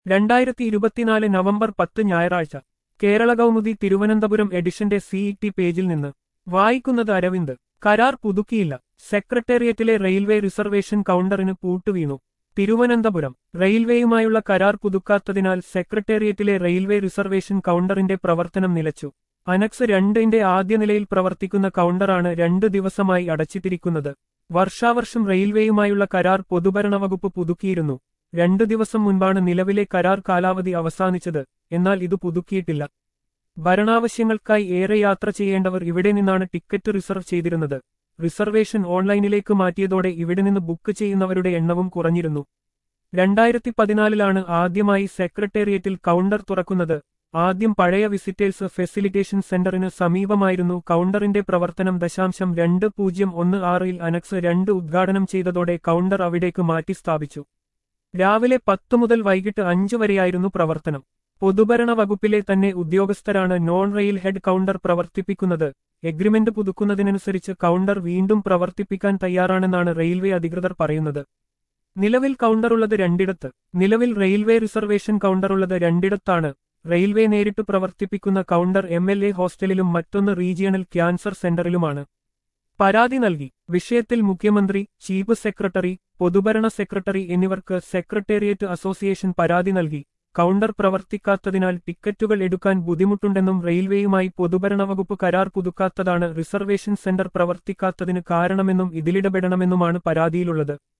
രണ്ടായിരത്തി ഇരുപത്തിനാല് നവംബർ പത്ത് ഞായറാഴ്ച കേരള കൗമുദി തിരുവനന്തപുരം എഡിഷന്റെ സിഇടി പേജിൽ നിന്ന് വായിക്കുന്നത് അരവിന്ദ് കരാർ പുതുക്കിയില്ല സെക്രട്ടേറിയറ്റിലെ റെയിൽവേ റിസർവേഷൻ കൗണ്ടറിന് പൂട്ടുവീണു തിരുവനന്തപുരം റെയിൽവേയുമായുള്ള കരാർ പുതുക്കാത്തതിനാൽ സെക്രട്ടേറിയറ്റിലെ റെയിൽവേ റിസർവേഷൻ കൗണ്ടറിന്റെ പ്രവർത്തനം നിലച്ചു അനക്സ് രണ്ടിന്റെ ആദ്യ നിലയിൽ പ്രവർത്തിക്കുന്ന കൗണ്ടറാണ് രണ്ടു ദിവസമായി അടച്ചിട്ടിരിക്കുന്നത് വർഷാവർഷം റെയിൽവേയുമായുള്ള കരാർ പൊതുഭരണ വകുപ്പ് പുതുക്കിയിരുന്നു രണ്ടു ദിവസം മുൻപാണ് നിലവിലെ കരാർ കാലാവധി അവസാനിച്ചത് എന്നാൽ ഇത് പുതുക്കിയിട്ടില്ല ഭരണാവശ്യങ്ങൾക്കായി ഏറെ യാത്ര ചെയ്യേണ്ടവർ ഇവിടെ നിന്നാണ് ടിക്കറ്റ് റിസർവ് ചെയ്തിരുന്നത് റിസർവേഷൻ ഓൺലൈനിലേക്ക് മാറ്റിയതോടെ ഇവിടെ നിന്ന് ബുക്ക് ചെയ്യുന്നവരുടെ എണ്ണവും കുറഞ്ഞിരുന്നു രണ്ടായിരത്തി പതിനാലിലാണ് ആദ്യമായി സെക്രട്ടേറിയറ്റിൽ കൗണ്ടർ തുറക്കുന്നത് ആദ്യം പഴയ വിസിറ്റേഴ്സ് ഫെസിലിറ്റേഷൻ സെന്ററിന് സമീപമായിരുന്നു കൗണ്ടറിന്റെ പ്രവർത്തനം ദശാംശം രണ്ട് പൂജ്യം ഒന്ന് ആറിൽ അനക്സ് രണ്ട് ഉദ്ഘാടനം ചെയ്തതോടെ കൗണ്ടർ അവിടേക്ക് മാറ്റി സ്ഥാപിച്ചു രാവിലെ പത്തു മുതൽ വൈകിട്ട് അഞ്ചു വരെയായിരുന്നു പ്രവർത്തനം പൊതുഭരണ വകുപ്പിലെ തന്നെ ഉദ്യോഗസ്ഥരാണ് നോൺ റെയിൽ ഹെഡ് കൗണ്ടർ പ്രവർത്തിപ്പിക്കുന്നത് എഗ്രിമെന്റ് പുതുക്കുന്നതിനനുസരിച്ച് കൗണ്ടർ വീണ്ടും പ്രവർത്തിപ്പിക്കാൻ തയ്യാറാണെന്നാണ് റെയിൽവേ അധികൃതർ പറയുന്നത് നിലവിൽ കൗണ്ടറുള്ളത് രണ്ടിടത്ത് നിലവിൽ റെയിൽവേ റിസർവേഷൻ കൗണ്ടറുള്ളത് രണ്ടിടത്താണ് റെയിൽവേ നേരിട്ട് പ്രവർത്തിപ്പിക്കുന്ന കൗണ്ടർ എം എൽ എ ഹോസ്റ്റലിലും മറ്റൊന്ന് റീജിയണൽ ക്യാൻസർ സെന്ററിലുമാണ് പരാതി നൽകി വിഷയത്തിൽ മുഖ്യമന്ത്രി ചീഫ് സെക്രട്ടറി പൊതുഭരണ സെക്രട്ടറി എന്നിവർക്ക് സെക്രട്ടേറിയറ്റ് അസോസിയേഷൻ പരാതി നൽകി കൗണ്ടർ പ്രവർത്തിക്കാത്തതിനാൽ ടിക്കറ്റുകൾ എടുക്കാൻ ബുദ്ധിമുട്ടുണ്ടെന്നും റെയിൽവേയുമായി പൊതുഭരണ വകുപ്പ് കരാർ പുതുക്കാത്തതാണ് റിസർവേഷൻ സെന്റർ പ്രവർത്തിക്കാത്തതിന് കാരണമെന്നും ഇതിലിടപെടണമെന്നുമാണ് പരാതിയിലുള്ളത്